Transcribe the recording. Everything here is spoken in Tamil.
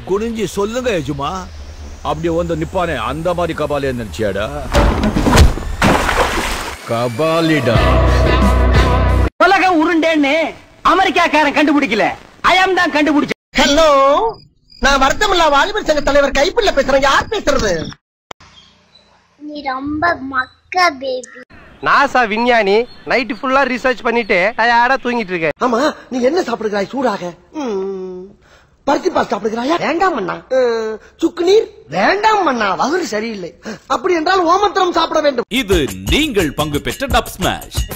குனிஞ்சு சொல்லுங்க எஜுமா அப்படி வந்து நிப்பானே அந்த மாதிரி கபாலே நினைச்சியாடா கபாலிடா உலக உருண்டேன்னு அமெரிக்காக்காரன் கண்டுபிடிக்கல அயம் தான் கண்டுபிடிச்ச ஹலோ நான் வருத்தமில்லா வாலிபர் சங்க தலைவர் கைப்பிள்ள பேசுறேன் யார் பேசுறது நீ ரொம்ப மக்க பேபி நாசா விஞ்ஞானி நைட்டு ஃபுல்லா ரிசர்ச் பண்ணிட்டு டயர்டா தூங்கிட்டு இருக்கேன் ஆமா நீ என்ன சாப்பிடுகிறாய் சூடாக ம், பருத்தி பால் சாப்பிடுகிறாயா வேண்டாம் அண்ணா ம், சுக்கு நீர் வேண்டாம் அண்ணா வகுறு சரியில்லை அப்படி என்றால் ஓமத்திரம் சாப்பிட வேண்டும் இது நீங்கள் பங்கு பெற்ற டப் ஸ்மாஷ்